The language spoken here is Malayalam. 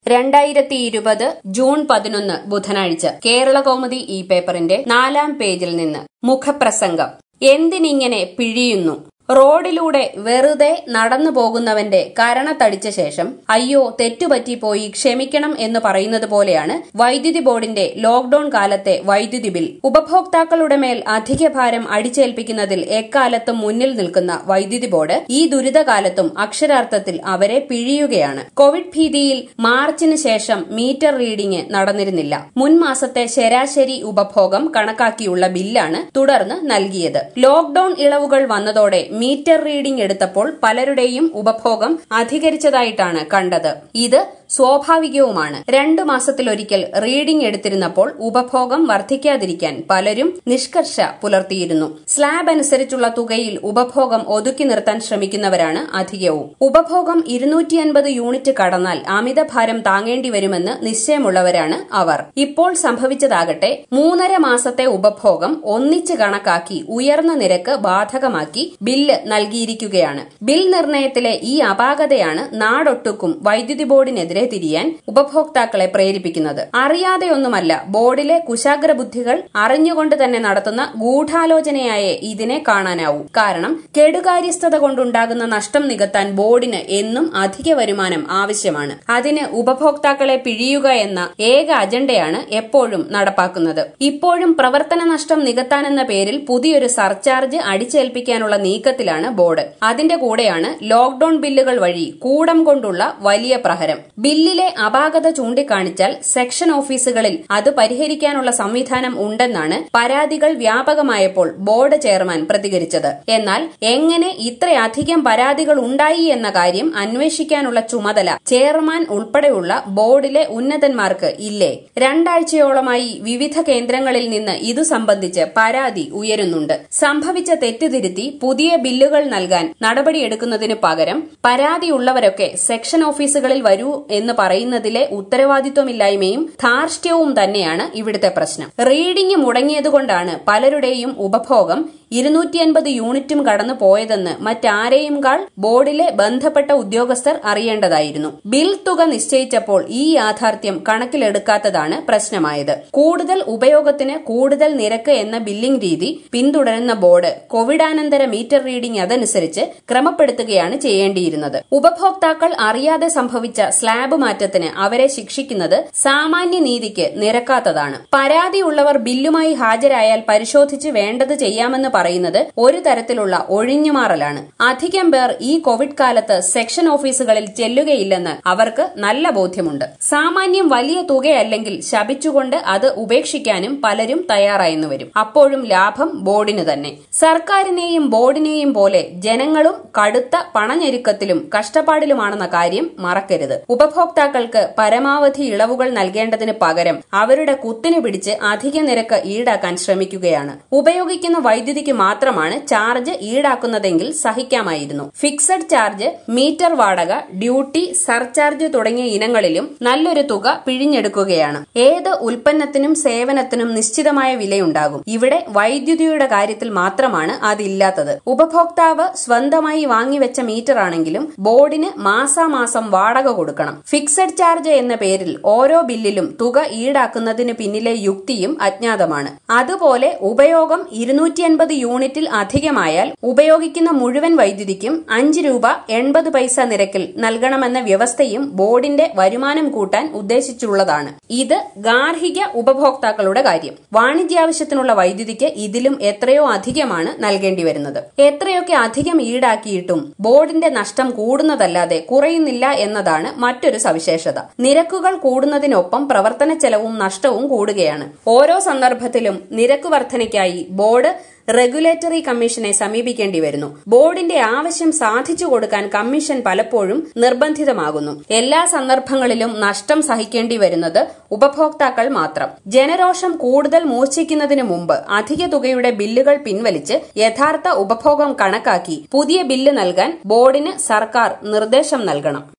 രണ്ടായിരത്തി ഇരുപത് ജൂൺ പതിനൊന്ന് ബുധനാഴ്ച കേരള കൗമുദി ഈ പേപ്പറിന്റെ നാലാം പേജിൽ നിന്ന് മുഖപ്രസംഗം എന്തിനിങ്ങനെ പിഴിയുന്നു റോഡിലൂടെ വെറുതെ നടന്നു പോകുന്നവന്റെ കരണത്തടിച്ച ശേഷം അയ്യോ തെറ്റുപറ്റിപ്പോയി ക്ഷമിക്കണം എന്ന് പറയുന്നത് പോലെയാണ് വൈദ്യുതി ബോർഡിന്റെ ലോക്ഡൌൺ കാലത്തെ വൈദ്യുതി ബിൽ ഉപഭോക്താക്കളുടെ മേൽ അധിക ഭാരം അടിച്ചേൽപ്പിക്കുന്നതിൽ എക്കാലത്തും മുന്നിൽ നിൽക്കുന്ന വൈദ്യുതി ബോർഡ് ഈ ദുരിതകാലത്തും അക്ഷരാർത്ഥത്തിൽ അവരെ പിഴിയുകയാണ് കോവിഡ് ഭീതിയിൽ മാർച്ചിന് ശേഷം മീറ്റർ റീഡിംഗ് നടന്നിരുന്നില്ല മുൻ മാസത്തെ ശരാശരി ഉപഭോഗം കണക്കാക്കിയുള്ള ബില്ലാണ് തുടർന്ന് നൽകിയത് ലോക്ഡൌൺ ഇളവുകൾ വന്നതോടെ മീറ്റർ റീഡിംഗ് എടുത്തപ്പോൾ പലരുടെയും ഉപഭോഗം അധികരിച്ചതായിട്ടാണ് കണ്ടത് ഇത് സ്വാഭാവികവുമാണ് രണ്ടു മാസത്തിലൊരിക്കൽ റീഡിംഗ് എടുത്തിരുന്നപ്പോൾ ഉപഭോഗം വർദ്ധിക്കാതിരിക്കാൻ പലരും നിഷ്കർഷ പുലർത്തിയിരുന്നു സ്ലാബ് അനുസരിച്ചുള്ള തുകയിൽ ഉപഭോഗം ഒതുക്കി നിർത്താൻ ശ്രമിക്കുന്നവരാണ് അധികവും ഉപഭോഗം ഇരുന്നൂറ്റി അൻപത് യൂണിറ്റ് കടന്നാൽ അമിതഭാരം താങ്ങേണ്ടി വരുമെന്ന് നിശ്ചയമുള്ളവരാണ് അവർ ഇപ്പോൾ സംഭവിച്ചതാകട്ടെ മൂന്നര മാസത്തെ ഉപഭോഗം ഒന്നിച്ച് കണക്കാക്കി ഉയർന്ന നിരക്ക് ബാധകമാക്കി ബില്ല് നൽകിയിരിക്കുകയാണ് ബിൽ നിർണയത്തിലെ ഈ അപാകതയാണ് നാടൊട്ടുക്കും വൈദ്യുതി ബോർഡിനെതിരെ തിരിയാൻ ഉപഭോക്താക്കളെ പ്രേരിപ്പിക്കുന്നത് അറിയാതെയൊന്നുമല്ല ബോർഡിലെ കുശാഗ്ര ബുദ്ധികൾ അറിഞ്ഞുകൊണ്ട് തന്നെ നടത്തുന്ന ഗൂഢാലോചനയായേ ഇതിനെ കാണാനാവൂ കാരണം കെടുകാര്യസ്ഥത കൊണ്ടുണ്ടാകുന്ന നഷ്ടം നികത്താൻ ബോർഡിന് എന്നും അധിക വരുമാനം ആവശ്യമാണ് അതിന് ഉപഭോക്താക്കളെ പിഴിയുക എന്ന ഏക അജണ്ടയാണ് എപ്പോഴും നടപ്പാക്കുന്നത് ഇപ്പോഴും പ്രവർത്തന നഷ്ടം നികത്താനെന്ന പേരിൽ പുതിയൊരു സർചാർജ് അടിച്ചേൽപ്പിക്കാനുള്ള നീക്കത്തിലാണ് ബോർഡ് അതിന്റെ കൂടെയാണ് ലോക്ഡൌൺ ബില്ലുകൾ വഴി കൂടം കൊണ്ടുള്ള വലിയ പ്രഹരം ബില്ലിലെ അപാകത ചൂണ്ടിക്കാണിച്ചാൽ സെക്ഷൻ ഓഫീസുകളിൽ അത് പരിഹരിക്കാനുള്ള സംവിധാനം ഉണ്ടെന്നാണ് പരാതികൾ വ്യാപകമായപ്പോൾ ബോർഡ് ചെയർമാൻ പ്രതികരിച്ചത് എന്നാൽ എങ്ങനെ ഇത്രയധികം പരാതികൾ ഉണ്ടായി എന്ന കാര്യം അന്വേഷിക്കാനുള്ള ചുമതല ചെയർമാൻ ഉൾപ്പെടെയുള്ള ബോർഡിലെ ഉന്നതന്മാർക്ക് ഇല്ലേ രണ്ടാഴ്ചയോളമായി വിവിധ കേന്ദ്രങ്ങളിൽ നിന്ന് ഇതു സംബന്ധിച്ച് പരാതി ഉയരുന്നുണ്ട് സംഭവിച്ച തെറ്റുതിരുത്തി പുതിയ ബില്ലുകൾ നൽകാൻ നടപടിയെടുക്കുന്നതിന് പകരം പരാതിയുള്ളവരൊക്കെ സെക്ഷൻ ഓഫീസുകളിൽ വരൂ എന്ന് പറയുന്നതിലെ ഉത്തരവാദിത്വമില്ലായ്മയും ധാർഷ്ട്യവും തന്നെയാണ് ഇവിടുത്തെ പ്രശ്നം റീഡിംഗ് മുടങ്ങിയതുകൊണ്ടാണ് പലരുടെയും ഉപഭോഗം ഇരുന്നൂറ്റി അൻപത് യൂണിറ്റും കടന്നു പോയതെന്ന് മറ്റാരെയുംകാൾ ബോർഡിലെ ബന്ധപ്പെട്ട ഉദ്യോഗസ്ഥർ അറിയേണ്ടതായിരുന്നു ബിൽ തുക നിശ്ചയിച്ചപ്പോൾ ഈ യാഥാർത്ഥ്യം കണക്കിലെടുക്കാത്തതാണ് പ്രശ്നമായത് കൂടുതൽ ഉപയോഗത്തിന് കൂടുതൽ നിരക്ക് എന്ന ബില്ലിംഗ് രീതി പിന്തുടരുന്ന ബോർഡ് കോവിഡാനന്തര മീറ്റർ റീഡിംഗ് അതനുസരിച്ച് ക്രമപ്പെടുത്തുകയാണ് ചെയ്യേണ്ടിയിരുന്നത് ഉപഭോക്താക്കൾ അറിയാതെ സംഭവിച്ച സ്ലാബ് മാറ്റത്തിന് അവരെ ശിക്ഷിക്കുന്നത് സാമാന്യ നീതിക്ക് നിരക്കാത്തതാണ് പരാതിയുള്ളവർ ബില്ലുമായി ഹാജരായാൽ പരിശോധിച്ച് വേണ്ടത് ചെയ്യാമെന്ന് പറയുന്നത് ഒരു തരത്തിലുള്ള ഒഴിഞ്ഞുമാറലാണ് അധികം പേർ ഈ കോവിഡ് കാലത്ത് സെക്ഷൻ ഓഫീസുകളിൽ ചെല്ലുകയില്ലെന്ന് അവർക്ക് നല്ല ബോധ്യമുണ്ട് സാമാന്യം വലിയ തുകയല്ലെങ്കിൽ ശപിച്ചുകൊണ്ട് അത് ഉപേക്ഷിക്കാനും പലരും തയ്യാറായെന്നു വരും അപ്പോഴും ലാഭം ബോർഡിന് തന്നെ സർക്കാരിനെയും ബോർഡിനെയും പോലെ ജനങ്ങളും കടുത്ത പണഞ്ഞെരുക്കത്തിലും കഷ്ടപ്പാടിലുമാണെന്ന കാര്യം മറക്കരുത് ഉപഭോക്താക്കൾക്ക് പരമാവധി ഇളവുകൾ നൽകേണ്ടതിന് പകരം അവരുടെ കുത്തിനു പിടിച്ച് അധിക നിരക്ക് ഈടാക്കാൻ ശ്രമിക്കുകയാണ് ഉപയോഗിക്കുന്ന വൈദ്യുതിക്ക് മാത്രമാണ് ചാർജ് ഈടാക്കുന്നതെങ്കിൽ സഹിക്കാമായിരുന്നു ഫിക്സഡ് ചാർജ് മീറ്റർ വാടക ഡ്യൂട്ടി സർചാർജ് തുടങ്ങിയ ഇനങ്ങളിലും നല്ലൊരു തുക പിഴിഞ്ഞെടുക്കുകയാണ് ഏത് ഉൽപ്പന്നത്തിനും സേവനത്തിനും നിശ്ചിതമായ വിലയുണ്ടാകും ഇവിടെ വൈദ്യുതിയുടെ കാര്യത്തിൽ മാത്രമാണ് അതില്ലാത്തത് ഉപഭോക്താവ് സ്വന്തമായി വാങ്ങിവെച്ച മീറ്റർ ആണെങ്കിലും ബോർഡിന് മാസാമാസം വാടക കൊടുക്കണം ഫിക്സഡ് ചാർജ് എന്ന പേരിൽ ഓരോ ബില്ലിലും തുക ഈടാക്കുന്നതിന് പിന്നിലെ യുക്തിയും അജ്ഞാതമാണ് അതുപോലെ ഉപയോഗം ഇരുന്നൂറ്റി അൻപത് യൂണിറ്റിൽ അധികമായാൽ ഉപയോഗിക്കുന്ന മുഴുവൻ വൈദ്യുതിക്കും അഞ്ച് രൂപ എൺപത് പൈസ നിരക്കിൽ നൽകണമെന്ന വ്യവസ്ഥയും ബോർഡിന്റെ വരുമാനം കൂട്ടാൻ ഉദ്ദേശിച്ചുള്ളതാണ് ഇത് ഗാർഹിക ഉപഭോക്താക്കളുടെ കാര്യം വാണിജ്യാവശ്യത്തിനുള്ള വൈദ്യുതിക്ക് ഇതിലും എത്രയോ അധികമാണ് നൽകേണ്ടി വരുന്നത് എത്രയൊക്കെ അധികം ഈടാക്കിയിട്ടും ബോർഡിന്റെ നഷ്ടം കൂടുന്നതല്ലാതെ കുറയുന്നില്ല എന്നതാണ് മറ്റൊരു സവിശേഷത നിരക്കുകൾ കൂടുന്നതിനൊപ്പം പ്രവർത്തന ചെലവും നഷ്ടവും കൂടുകയാണ് ഓരോ സന്ദർഭത്തിലും നിരക്ക് വർധനയ്ക്കായി ബോർഡ് റെഗുലേറ്ററി കമ്മീഷനെ സമീപിക്കേണ്ടി വരുന്നു ബോർഡിന്റെ ആവശ്യം സാധിച്ചു കൊടുക്കാൻ കമ്മീഷൻ പലപ്പോഴും നിർബന്ധിതമാകുന്നു എല്ലാ സന്ദർഭങ്ങളിലും നഷ്ടം സഹിക്കേണ്ടി വരുന്നത് ഉപഭോക്താക്കൾ മാത്രം ജനരോഷം കൂടുതൽ മൂർച്ഛിക്കുന്നതിന് മുമ്പ് അധിക തുകയുടെ ബില്ലുകൾ പിൻവലിച്ച് യഥാർത്ഥ ഉപഭോഗം കണക്കാക്കി പുതിയ ബില്ല് നൽകാൻ ബോർഡിന് സർക്കാർ നിർദ്ദേശം നൽകണം